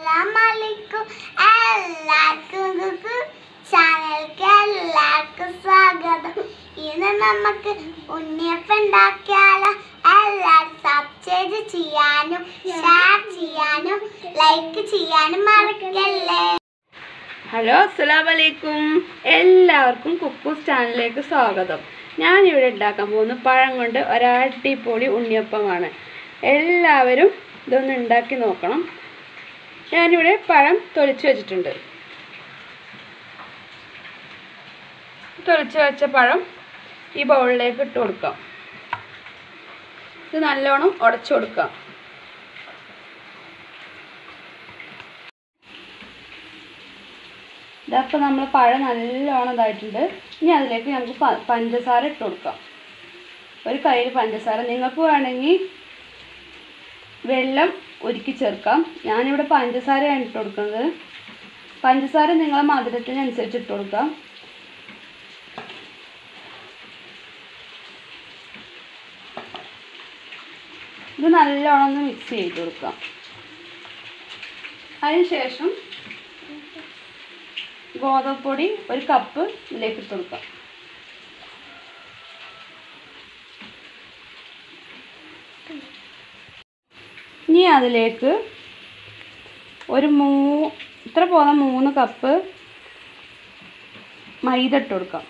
അസ്സലാമലൈക്കും എല്ലാവർക്കും കുക്കു ചാനലിലേക്ക് എല്ലാവർക്കും സ്വാഗതം ഇന്ന് നമുക്ക് ഉണ്ണിയപ്പം ഉണ്ടാക്കിയാലോ എല്ലാവരും സബ്സ്ക്രൈബ് ചെയ്യാനും ഷെയർ ചെയ്യാനും ലൈക്ക് ചെയ്യാനും മറക്കല്ലേ ഹലോ അസ്സലാം വലൈക്കും എല്ലാവർക്കും കുക്കൂസ് ചാനലിലേക്ക് സ്വാഗതം ഞാനിവിടെ ഉണ്ടാക്കാൻ പോകുന്ന പഴം കൊണ്ട് ഒരടിപൊളി ഉണ്ണിയപ്പമാണ് എല്ലാവരും ഇതൊന്ന് ഉണ്ടാക്കി നോക്കണം ഞാനിവിടെ പഴം തൊലിച്ച് വെച്ചിട്ടുണ്ട് തൊലിച്ച് വെച്ച പഴം ഈ ബൗളിലേക്ക് ഇട്ട് കൊടുക്കാം ഇത് നല്ലോണം ഉടച്ചു കൊടുക്കാം ഇതപ്പോൾ നമ്മൾ പഴം നല്ലോണം ഇതായിട്ടുണ്ട് ഇനി അതിലേക്ക് നമുക്ക് പ- പഞ്ചസാര ഇട്ട് കൊടുക്കാം ഒരു കയ്യിൽ പഞ്ചസാര നിങ്ങൾക്ക് വേണമെങ്കിൽ വെള്ളം ഒരുക്കി ചേർക്കാം ഞാനിവിടെ പഞ്ചസാരയാണ് ഇട്ട് കൊടുക്കുന്നത് പഞ്ചസാര നിങ്ങളെ മധുരത്തിനനുസരിച്ച് ഇട്ട് കൊടുക്കാം ഇത് നല്ലോണം ഒന്ന് മിക്സ് ചെയ്ത് കൊടുക്കാം അതിനുശേഷം ഗോതമ്പൊടി ഒരു കപ്പ് ഇതിലേക്ക് ഇട്ട് കൊടുക്കാം ഇനി അതിലേക്ക് ഒരു മൂ ഇത്ര പോലെ മൂന്ന് കപ്പ് മൈദ ഇട്ട് കൊടുക്കാം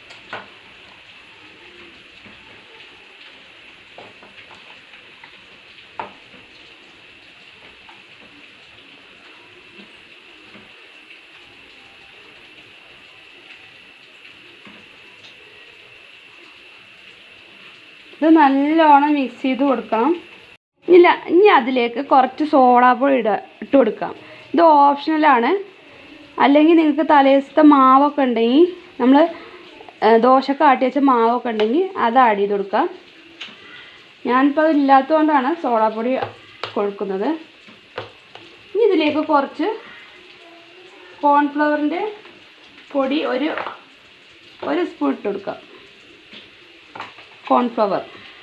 ഇത് നല്ലോണം മിക്സ് ചെയ്ത് കൊടുക്കണം ഇല്ല ഇനി അതിലേക്ക് കുറച്ച് സോഡാപ്പൊടി ഇട ഇട്ട് കൊടുക്കാം ഇത് ഓപ്ഷണലാണ് അല്ലെങ്കിൽ നിങ്ങൾക്ക് തലേദിവസത്തെ മാവൊക്കെ ഉണ്ടെങ്കിൽ നമ്മൾ ദോശക്ക് ആട്ടി വെച്ച മാവൊക്കെ ഉണ്ടെങ്കിൽ അത് ആഡ് ചെയ്ത് കൊടുക്കാം ഞാനിപ്പോൾ അത് ഇല്ലാത്തതുകൊണ്ടാണ് സോഡാപ്പൊടി കൊടുക്കുന്നത് ഇനി ഇതിലേക്ക് കുറച്ച് കോൺഫ്ലവറിൻ്റെ പൊടി ഒരു ഒരു സ്പൂൺ ഇട്ട് കൊടുക്കാം കോൺഫ്ലവർ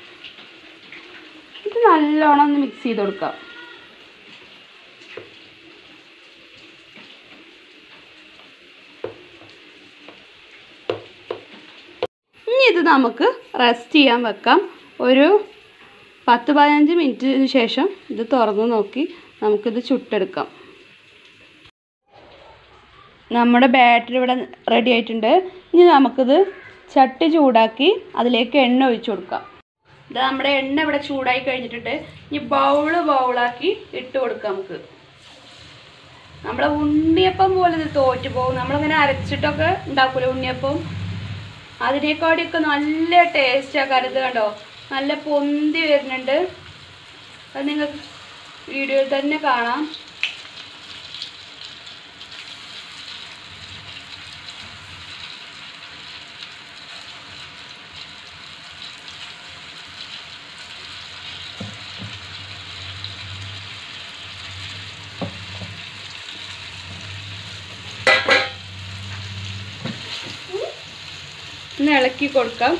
ഇത് നല്ലോണം ഒന്ന് മിക്സ് ചെയ്ത് കൊടുക്കാം ഇനി ഇത് നമുക്ക് റെസ്റ്റ് ചെയ്യാൻ വെക്കാം ഒരു പത്ത് പതിനഞ്ച് മിനിറ്റിന് ശേഷം ഇത് തുറന്ന് നോക്കി നമുക്കിത് ചുട്ടെടുക്കാം നമ്മുടെ ബാറ്ററി ഇവിടെ റെഡി ആയിട്ടുണ്ട് ഇനി നമുക്കിത് ചട്ടി ചൂടാക്കി അതിലേക്ക് എണ്ണ ഒഴിച്ചു കൊടുക്കാം ഇത് നമ്മുടെ എണ്ണ ഇവിടെ ചൂടായി കഴിഞ്ഞിട്ടുണ്ട് ഇനി ബൗള് ബൗളാക്കി ഇട്ട് കൊടുക്കാം നമുക്ക് നമ്മളെ ഉണ്ണിയപ്പം പോലെ ഇത് തോറ്റു പോകും നമ്മളിങ്ങനെ അരച്ചിട്ടൊക്കെ ഉണ്ടാക്കൂലേ ഉണ്ണിയപ്പം അതിനേക്കാടിയൊക്കെ നല്ല ടേസ്റ്റ് ആക്കാറ് ഇത് കണ്ടോ നല്ല പൊന്തി വരുന്നുണ്ട് അത് നിങ്ങൾക്ക് വീഡിയോയിൽ തന്നെ കാണാം ഒന്ന് ഇളക്കി കൊടുക്കാം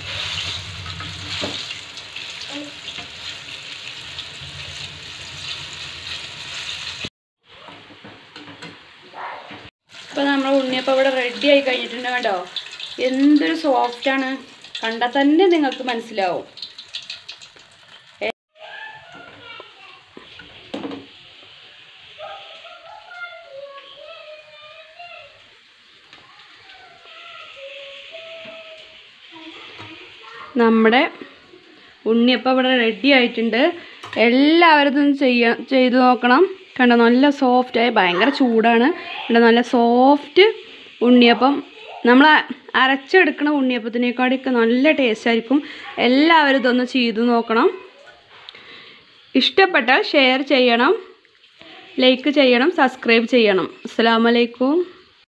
ഇപ്പം നമ്മൾ ഉണ്ണിയപ്പം ഇവിടെ റെഡി ആയി കഴിഞ്ഞിട്ടുണ്ട് കണ്ടോ എന്തൊരു സോഫ്റ്റാണ് കണ്ടാൽ തന്നെ നിങ്ങൾക്ക് മനസ്സിലാവും നമ്മുടെ ഉണ്ണിയപ്പം ഇവിടെ റെഡി ആയിട്ടുണ്ട് എല്ലാവരും ഇതൊന്ന് ചെയ്യാൻ ചെയ്ത് നോക്കണം കണ്ടോ നല്ല സോഫ്റ്റായി ഭയങ്കര ചൂടാണ് കണ്ടോ നല്ല സോഫ്റ്റ് ഉണ്ണിയപ്പം നമ്മൾ അരച്ചെടുക്കുന്ന ഉണ്ണിയപ്പത്തിനേക്കാളൊക്കെ നല്ല ടേസ്റ്റ് ആയിരിക്കും എല്ലാവരും ഇതൊന്ന് ചെയ്ത് നോക്കണം ഇഷ്ടപ്പെട്ടാൽ ഷെയർ ചെയ്യണം ലൈക്ക് ചെയ്യണം സബ്സ്ക്രൈബ് ചെയ്യണം അസ്സാം വലൈക്കും